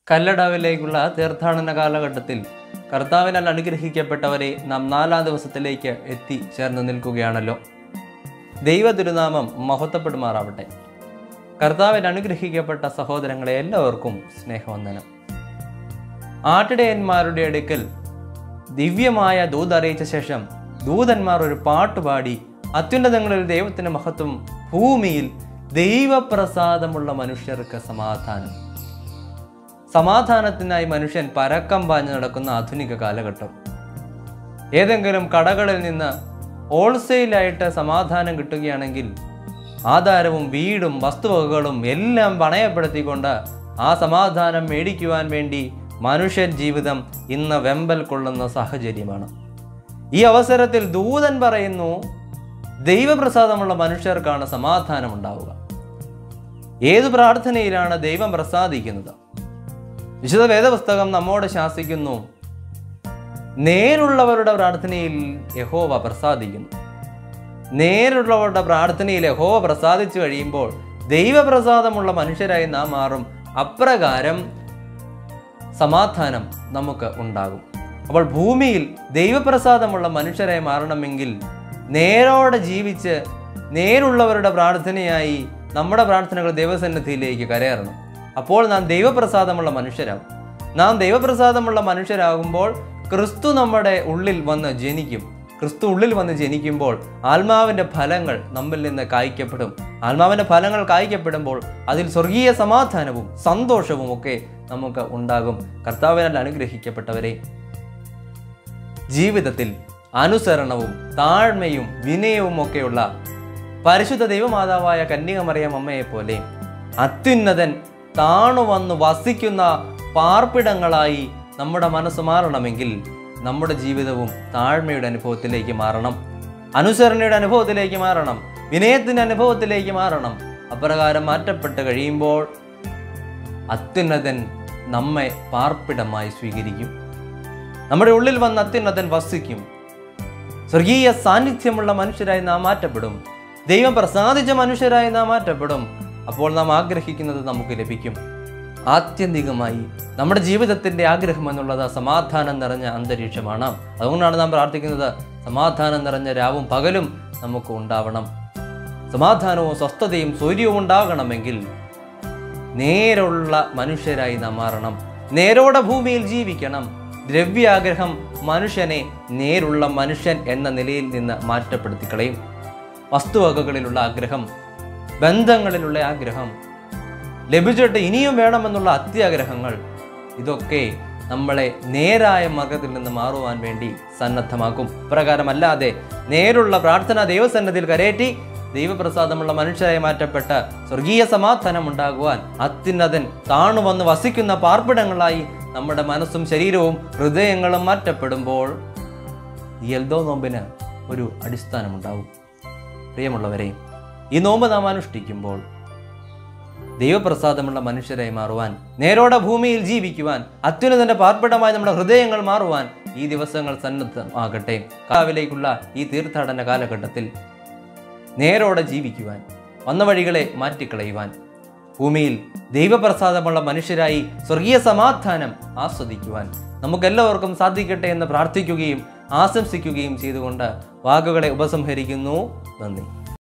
കല്ലടവിലേക്കുള്ള തീർത്ഥാടന കാലഘട്ടത്തിൽ കർത്താവിനാൽ അനുഗ്രഹിക്കപ്പെട്ടവരെ നാം നാലാം ദിവസത്തിലേക്ക് എത്തി ചേർന്ന് നിൽക്കുകയാണല്ലോ ദൈവ തിരുനാമം മഹത്വപ്പെടുമാറാവട്ടെ കർത്താവിൽ അനുഗ്രഹിക്കപ്പെട്ട സഹോദരങ്ങളെ എല്ലാവർക്കും സ്നേഹവന്ദനം ആട്ടിടയന്മാരുടെ അടുക്കൽ ദിവ്യമായ ദൂത് അറിയിച്ച ശേഷം ദൂതന്മാർ ഒരു പാട്ടുപാടി അത്യുന്നതങ്ങളിൽ ദൈവത്തിന്റെ മഹത്വം ഭൂമിയിൽ ദൈവപ്രസാദമുള്ള മനുഷ്യർക്ക് സമാധാനം സമാധാനത്തിനായി മനുഷ്യൻ പരക്കം പാഞ്ഞു നടക്കുന്ന ആധുനിക കാലഘട്ടം ഏതെങ്കിലും കടകളിൽ നിന്ന് ഹോൾസെയിലായിട്ട് സമാധാനം കിട്ടുകയാണെങ്കിൽ ആധാരവും വീടും വസ്തുവകകളും എല്ലാം പണയപ്പെടുത്തിക്കൊണ്ട് ആ സമാധാനം മേടിക്കുവാൻ വേണ്ടി മനുഷ്യൻ ജീവിതം ഇന്ന് വെമ്പൽ കൊള്ളുന്ന സാഹചര്യമാണ് ഈ അവസരത്തിൽ ദൂതൻ പറയുന്നു ദൈവപ്രസാദമുള്ള മനുഷ്യർക്കാണ് സമാധാനം ഉണ്ടാവുക ഏതു പ്രാർത്ഥനയിലാണ് ദൈവം പ്രസാദിക്കുന്നത് വിശുദ്ധ വേദപുസ്തകം നമ്മോട് ശാസിക്കുന്നു നേരുള്ളവരുടെ പ്രാർത്ഥനയിൽ യഹോവ പ്രസാദിക്കുന്നു നേരുള്ളവരുടെ പ്രാർത്ഥനയിൽ യഹോവ പ്രസാദിച്ചു കഴിയുമ്പോൾ ദൈവപ്രസാദമുള്ള മനുഷ്യരായി നാം മാറും അപ്രകാരം സമാധാനം നമുക്ക് ഉണ്ടാകും അപ്പോൾ ഭൂമിയിൽ ദൈവപ്രസാദമുള്ള മനുഷ്യരായി മാറണമെങ്കിൽ നേരോടെ ജീവിച്ച് നേരുള്ളവരുടെ പ്രാർത്ഥനയായി നമ്മുടെ പ്രാർത്ഥനകൾ ദൈവസന്നിധിയിലേക്ക് കരയറണം അപ്പോൾ നാം ദൈവപ്രസാദമുള്ള മനുഷ്യരാകും നാം ദൈവപ്രസാദമുള്ള മനുഷ്യരാകുമ്പോൾ ക്രിസ്തു നമ്മുടെ ഉള്ളിൽ വന്ന് ജനിക്കും ക്രിസ്തു ഉള്ളിൽ വന്ന് ജനിക്കുമ്പോൾ ആത്മാവിൻ്റെ ഫലങ്ങൾ നമ്മിൽ നിന്ന് കായ്ക്കപ്പെടും ആത്മാവിൻ്റെ ഫലങ്ങൾ കായ്ക്കപ്പെടുമ്പോൾ അതിൽ സ്വർഗീയ സമാധാനവും സന്തോഷവും ഒക്കെ നമുക്ക് ഉണ്ടാകും കർത്താവിനാൽ അനുഗ്രഹിക്കപ്പെട്ടവരെ ജീവിതത്തിൽ അനുസരണവും താഴ്മയും വിനയവും ഒക്കെയുള്ള പരിശുദ്ധ ദൈവമാതാവായ കന്യകമറിയം അമ്മയെ പോലെ അത്യുന്നതൻ താണു വന്ന് വസിക്കുന്ന പാർപ്പിടങ്ങളായി നമ്മുടെ മനസ്സ് മാറണമെങ്കിൽ നമ്മുടെ ജീവിതവും താഴ്മയുടെ അനുഭവത്തിലേക്ക് മാറണം അനുസരണയുടെ അനുഭവത്തിലേക്ക് മാറണം വിനയത്തിന്റെ അനുഭവത്തിലേക്ക് മാറണം അപ്രകാരം മാറ്റപ്പെട്ട് കഴിയുമ്പോൾ അത്യുന്നതൻ നമ്മെ പാർപ്പിടമായി സ്വീകരിക്കും നമ്മുടെ ഉള്ളിൽ വന്ന് അത്യുന്നതൻ വസിക്കും സ്വർഗീയ സാന്നിധ്യമുള്ള മനുഷ്യരായി നാം മാറ്റപ്പെടും ദൈവം പ്രസാദിച്ച മനുഷ്യരായി നാം മാറ്റപ്പെടും അപ്പോൾ നാം ആഗ്രഹിക്കുന്നത് നമുക്ക് ലഭിക്കും ആത്യന്തികമായി നമ്മുടെ ജീവിതത്തിന്റെ ആഗ്രഹം എന്നുള്ളത് സമാധാനം നിറഞ്ഞ അന്തരീക്ഷമാണ് അതുകൊണ്ടാണ് നാം പ്രാർത്ഥിക്കുന്നത് സമാധാനം നിറഞ്ഞ രാവും പകലും നമുക്ക് ഉണ്ടാവണം സമാധാനവും സ്വസ്ഥതയും സൗര്യവും ഉണ്ടാകണമെങ്കിൽ നേരുള്ള മനുഷ്യരായി നാം മാറണം നേരോടെ ഭൂമിയിൽ ജീവിക്കണം ദ്രവ്യാഗ്രഹം മനുഷ്യനെ നേരുള്ള മനുഷ്യൻ എന്ന നിലയിൽ നിന്ന് മാറ്റപ്പെടുത്തി കളയും വസ്തുവകകളിലുള്ള ആഗ്രഹം ബന്ധങ്ങളിലുള്ള ആഗ്രഹം ലഭിച്ചിട്ട് ഇനിയും വേണമെന്നുള്ള അത്യാഗ്രഹങ്ങൾ ഇതൊക്കെ നമ്മളെ നേരായ മാർഗത്തിൽ നിന്ന് മാറുവാൻ വേണ്ടി സന്നദ്ധമാക്കും പ്രകാരമല്ലാതെ നേരുള്ള പ്രാർത്ഥന ദൈവസന്നദ്ധിയിൽ കരേറ്റി ദൈവപ്രസാദമുള്ള മനുഷ്യരായി മാറ്റപ്പെട്ട സ്വർഗീയ സമാധാനം ഉണ്ടാകുവാൻ അത്യുന്നതൻ താണു വന്ന് വസിക്കുന്ന പാർപ്പിടങ്ങളായി നമ്മുടെ മനസ്സും ശരീരവും ഹൃദയങ്ങളും മാറ്റപ്പെടുമ്പോൾ ഈ എൽദോ നോമ്പിന് ഒരു അടിസ്ഥാനമുണ്ടാവും പ്രിയമുള്ളവരെ ഈ നോമ്പ് നാം അനുഷ്ഠിക്കുമ്പോൾ ദൈവപ്രസാദമുള്ള മനുഷ്യരായി മാറുവാൻ നേരോടെ ഭൂമിയിൽ ജീവിക്കുവാൻ അത്യുന്നതന്റെ പാർപ്പിടമായി നമ്മുടെ ഹൃദയങ്ങൾ മാറുവാൻ ഈ ദിവസങ്ങൾ സന്നദ്ധമാകട്ടെ കാവിലേക്കുള്ള ഈ തീർത്ഥാടന കാലഘട്ടത്തിൽ നേരോടെ ജീവിക്കുവാൻ വന്ന വഴികളെ മാറ്റിക്കളയുവാൻ ഭൂമിയിൽ ദൈവപ്രസാദമുള്ള മനുഷ്യരായി സ്വർഗീയ സമാധാനം ആസ്വദിക്കുവാൻ നമുക്കെല്ലാവർക്കും സാധിക്കട്ടെ എന്ന് പ്രാർത്ഥിക്കുകയും ആശംസിക്കുകയും ചെയ്തുകൊണ്ട് വാക്കുകളെ ഉപസംഹരിക്കുന്നു നന്ദി